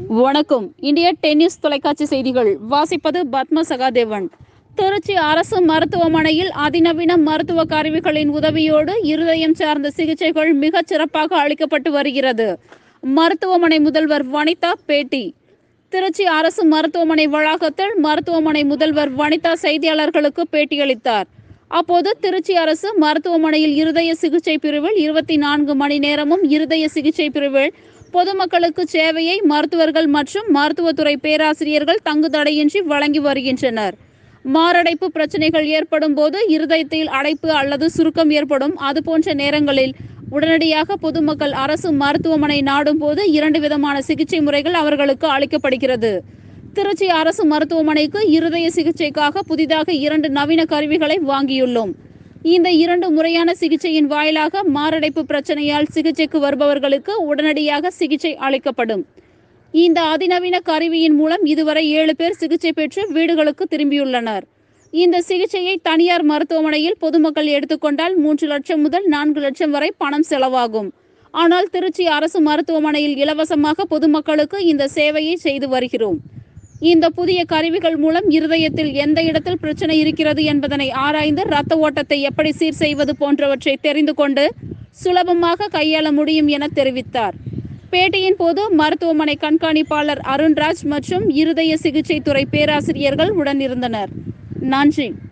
வணக்கம் இந்திய டென்னிஸ் தொலைக்காட்சி செய்திகள் வாசிப்பது பத்ம சகாதேவன் திருச்சி அரசு மருத்துவமனையில் அதிநவீன மருத்துவ கருவிகளின் உதவியோடு இருதயம் சார்ந்த சிகிச்சைகள் மிகச் சிறப்பாக அளிக்கப்பட்டு வருகிறது மருத்துவமனை முதல்வர் வனிதா பேட்டி திருச்சி அரசு மருத்துவமனை வளாகத்தில் மருத்துவமனை முதல்வர் வனிதா செய்தியாளர்களுக்கு பேட்டியளித்தார் அப்போது திருச்சி அரசு மருத்துவமனையில் இருதய சிகிச்சை பிரிவில் இருபத்தி நான்கு மணி நேரமும் இருதய சிகிச்சை பிரிவில் பொதுமக்களுக்கு சேவையை மருத்துவர்கள் மற்றும் மருத்துவத்துறை பேராசிரியர்கள் தங்கு தடையின்றி வழங்கி வருகின்றனர் மாரடைப்பு பிரச்சனைகள் ஏற்படும் போது இருதயத்தில் அடைப்பு அல்லது சுருக்கம் ஏற்படும் அதுபோன்ற நேரங்களில் உடனடியாக பொதுமக்கள் அரசு மருத்துவமனை நாடும் போது இரண்டு விதமான சிகிச்சை முறைகள் அவர்களுக்கு அளிக்கப்படுகிறது திருச்சி அரசு மருத்துவமனைக்கு இருதய சிகிச்சைக்காக புதிதாக இரண்டு நவீன கருவிகளை வாங்கியுள்ளோம் இந்த இரண்டு முறையான சிகிச்சையின் வாயிலாக மாரடைப்பு பிரச்சனையால் சிகிச்சைக்கு வருபவர்களுக்கு உடனடியாக சிகிச்சை அளிக்கப்படும் இந்த அதிநவீன கருவியின் மூலம் இதுவரை ஏழு பேர் சிகிச்சை பெற்று வீடுகளுக்கு திரும்பியுள்ளனர் இந்த சிகிச்சையை தனியார் மருத்துவமனையில் பொதுமக்கள் எடுத்துக்கொண்டால் மூன்று லட்சம் முதல் நான்கு லட்சம் வரை பணம் செலவாகும் ஆனால் திருச்சி அரசு மருத்துவமனையில் இலவசமாக பொதுமக்களுக்கு இந்த சேவையை செய்து வருகிறோம் இந்த புதிய கருவிகள் மூலம் இருதயத்தில் எந்த இடத்தில் பிரச்சனை இருக்கிறது என்பதனை ஆராய்ந்து இரத்த ஓட்டத்தை எப்படி சீர் செய்வது போன்றவற்றை தெரிந்து கொண்டு சுலபமாக கையாள முடியும் என தெரிவித்தார் பேட்டியின் போது மருத்துவமனை கண்காணிப்பாளர் அருண்ராஜ் மற்றும் இருதய சிகிச்சை துறை பேராசிரியர்கள் உடனிருந்தனர் நன்றி